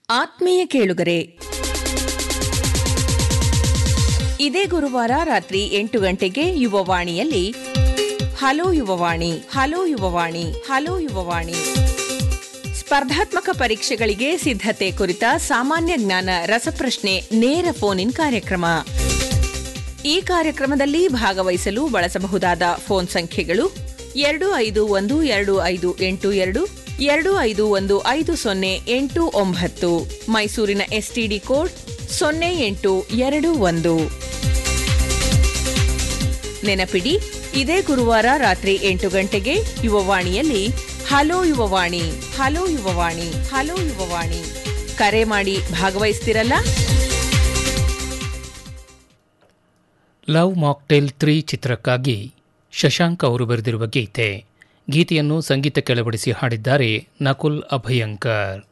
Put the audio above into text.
ಆತ್ಮೀಯ ಕೇಳುಗರೆ ಇದೇ ಗುರುವಾರ ರಾತ್ರಿ ಎಂಟು ಗಂಟೆಗೆ ಯುವವಾಣಿಯಲ್ಲಿ hello Yuvavani hello Yuvavani hello Yuvavani ಸ್ಪರ್ಧಾತ್ಮಕ ಪರೀಕ್ಷೆಗಳಿಗೆ ಸಿದ್ಧತೆ ಕುರಿತ ಸಾಮಾನ್ಯ ಜ್ಞಾನ ರಸಪ್ರಶ್ನೆ ನೇರ ಫೋನ್ ಇನ್ ಕಾರ್ಯಕ್ರಮ ಈ ಕಾರ್ಯಕ್ರಮದಲ್ಲಿ ಭಾಗವಹಿಸಲು ಬಳಸಬಹುದಾದ ಫೋನ್ ಸಂಖ್ಯೆಗಳು ಎರಡು ಐದು ಒಂದು ಎರಡು ಐದು ಎಂಟು ಎರಡು ಎರಡು ಐದು ಒಂದು ಐದು ಸೊನ್ನೆ ಎಂಟು ಒಂಬತ್ತು ಮೈಸೂರಿನ ಎಸ್ಟಿಡಿ ಕೋಡ್ ಸೊನ್ನೆ ಎಂಟು ಎರಡು ಒಂದು ನೆನಪಿಡಿ ಇದೇ ಗುರುವಾರ ರಾತ್ರಿ ಎಂಟು ಗಂಟೆಗೆ ಯುವವಾಣಿಯಲ್ಲಿ hello Yuvavani hello Yuvavani hello Yuvavani ಕರೆ ಮಾಡಿ ಭಾಗವಹಿಸ್ತಿರಲ್ಲ ಲವ್ ಮಾಕ್ಟೇಲ್ ತ್ರೀ ಚಿತ್ರಕ್ಕಾಗಿ ಶಶಾಂಕ್ ಅವರು ಬರೆದಿರುವ ಗೀತೆ ಗೀತೆಯನ್ನು ಸಂಗೀತ ಕೆಳಬಡಿಸಿ ಹಾಡಿದ್ದಾರೆ ನಕುಲ್ ಅಭಯಂಕರ್